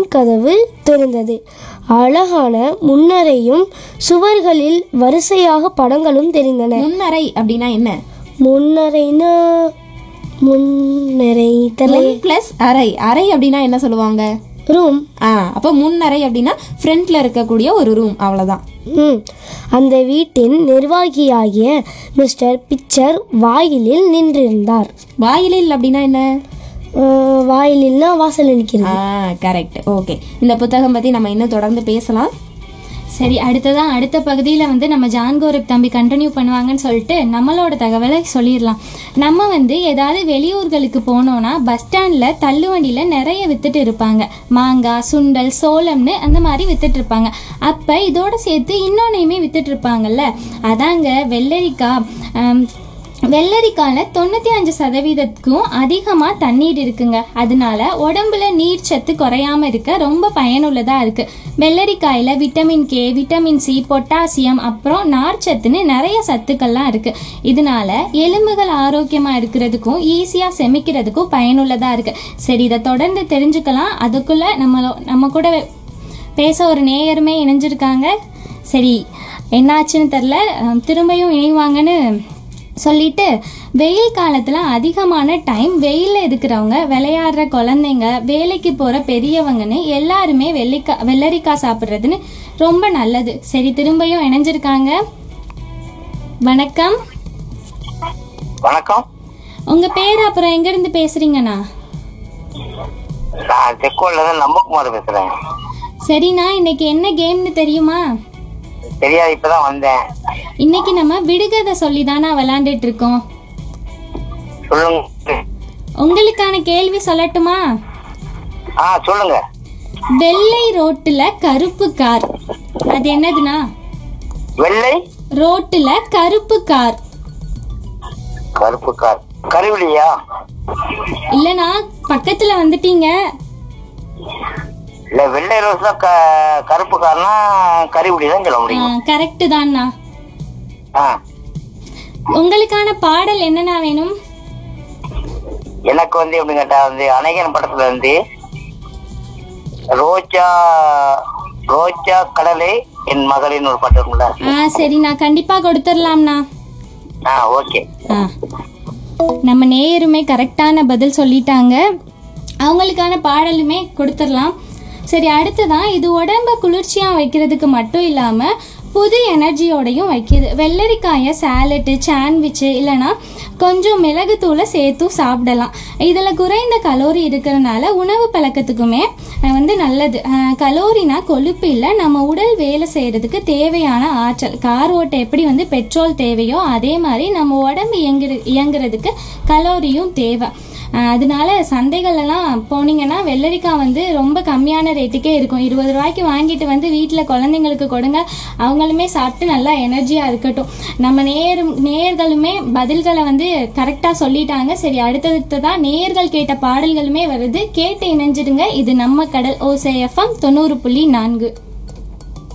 கதவு திறந்தது அழகான முன்னரையும் சுவர்களில் வரிசையாக படங்களும் தெரிந்தன முன்னறை அப்படின்னா என்ன முன்னரைனா முன்னரை தலை பிளஸ் அறை அறை அப்படின்னா என்ன சொல்லுவாங்க ரூம் ஆ அப்போ முன்னறை அப்படின்னா ஃப்ரண்ட்ல இருக்கக்கூடிய ஒரு ரூம் அவ்வளவுதான் ம் அந்த வீட்டின் நிர்வாகியாகிய மிஸ்டர் பிக்சர் வாயிலில் நின்றிருந்தார் வாயிலில் அப்படின்னா என்ன அஹ், வாயிலில்னா வாசல் நிற்கிறது ஆ கரெக்ட் ஓகே இந்த புத்தகம் பத்தி நம்ம இன்னும் தொடர்ந்து பேசலாம் சரி அடுத்ததான் அடுத்த பகுதியில் வந்து நம்ம ஜான் கோரப் தம்பி கண்டினியூ பண்ணுவாங்கன்னு சொல்லிட்டு நம்மளோட தகவலை சொல்லிடலாம் நம்ம வந்து ஏதாவது வெளியூர்களுக்கு போனோம்னா பஸ் ஸ்டாண்டில் தள்ளுவண்டியில் நிறைய வித்துட்டு இருப்பாங்க மாங்காய் சுண்டல் சோளம்னு அந்த மாதிரி வித்துட்டு இருப்பாங்க அப்போ இதோட சேர்த்து இன்னொன்னையுமே வித்துட்டு இருப்பாங்கல்ல அதாங்க வெள்ளரிக்காய் ஆம், வெள்ளரிக்கால தொண்ணூற்றி அஞ்சு சதவீதத்துக்கும் அதிகமாக தண்ணீர் இருக்குங்க அதனால உடம்புல நீர் சத்து குறையாம இருக்க ரொம்ப பயனுள்ளதாக இருக்கு வெள்ளரிக்காயில் vitamin K vitamin C potassium அப்புறம் நார்ச்சத்துன்னு நிறைய சத்துக்கள்லாம் இருக்கு இதனால எலும்புகள் ஆரோக்கியமாக இருக்கிறதுக்கும் ஈஸியாக செமிக்கிறதுக்கும் பயனுள்ளதாக இருக்கு சரி இதை தொடர்ந்து தெரிஞ்சுக்கலாம் அதுக்குள்ள நம்ம நம்ம கூட பேச ஒரு நேயருமே இணைஞ்சிருக்காங்க சரி என்னாச்சுன்னு தெரில அஹ் திரும்பியும் இணைவாங்கன்னு சொல்லிட்டு வெயில் காலத்தில் அதிகமான டைம் வெயிலில் இருக்கிறவங்க விளையாடுற குழந்தைங்க வேலைக்கு போகிற பெரியவங்கன்னு எல்லாருமே வெள்ளிக்காய் வெள்ளரிக்காய் சாப்பிட்றதுன்னு ரொம்ப நல்லது சரி திரும்பியும் இணைஞ்சிருக்காங்க வணக்கம் வணக்கம் உங்கள் பேர் அப்புறம் எங்கேருந்து பேசுகிறீங்கண்ணா நான் செக்கோல்ல இருந்து நம்பகுமார் பேசுறேன் சரிண்ணா இன்னைக்கு என்ன கேம்னு தெரியுமா தெரியாது இப்பதான் வந்தேன் இன்னைக்கு நம்ம விடுகதை சொல்லி தானே விளாண்டுட்டு இருக்கோம் சொல்லுங்க உங்களுக்கான கேள்வி சொல்லட்டுமா ஆ சொல்லுங்க வெள்ளை ரோட்டுல கருப்பு கார் அது என்னதுண்ணா வெள்ளை ரோட்டுல கருப்பு கார் கருப்பு கார் கருவிலியா இல்லனா பக்கத்துல வந்துட்டீங்க இல்ல வெள்ளை ரோஸ்ல க கருப்பு கார்னா கருவிலி தான் சொல்ல முடியும் கரெக்டு தான்ண்ணா ஆ உங்களுக்கான பாடல் என்னண்ணா வேணும் எனக்கு வந்து எப்படி கேட்டா வந்து அநேகன் படத்துல வந்து ரோஜா ரோஜா கடலே என் மகளின் ஒரு பாட்டு இருக்கும்ல ஆ சரிண்ணா கண்டிப்பா கொடுத்துடலாம்ண்ணா ஆ ஓகே ஆ நம்ம நேயருமே கரெக்டான பதில் சொல்லிட்டாங்க அவங்களுக்கான பாடலுமே கொடுத்துடலாம் சரி அடுத்ததான் இது உடம்ப குளிர்ச்சியாக வைக்கிறதுக்கு மட்டும் இல்லாமல் புது எனர்ஜியோடையும் வைக்கிது வெள்ளரிக்காயை சாலட்டு சாண்ட்விச்சு இல்லைன்னா கொஞ்சம் மிளகுத்தூளை சேர்த்தும் சாப்பிடலாம் இதில் குறைந்த கலோரி இருக்கிறனால உணவு பழக்கத்துக்குமே அஹ், வந்து நல்லது அஹ், கலோரினா கொழுப்பு இல்லை நம்ம உடல் வேலை செய்கிறதுக்கு தேவையான ஆற்றல் கார் ஓட்ட எப்படி வந்து பெட்ரோல் தேவையோ அதே மாதிரி நம்ம உடம்பு இயங்குற இயங்குறதுக்கு கலோரியும் தேவை அஹ், அதனால சந்தைகள்லாம் போனீங்கன்னா வெள்ளரிக்காய் வந்து ரொம்ப கம்மியான ரேட்டுக்கே இருக்கும் இருபது ரூபாய்க்கு வாங்கிட்டு வந்து வீட்டில் குழந்தைங்களுக்கு கொடுங்க அவங்களுமே சாப்பிட்டு நல்லா எனர்ஜியாக இருக்கட்டும் நம்ம நேர் நேர்களுமே பதில்களை வந்து கரெக்டாக சொல்லிட்டாங்க சரி அடுத்தடுத்து தான் நேர்கள் கேட்ட பாடல்களுமே வருது கேட்டு இணைஞ்சிடுங்க இது நம்ம கடல் ஓசேஎஃப்எம் தொண்ணூறு புள்ளி நான்கு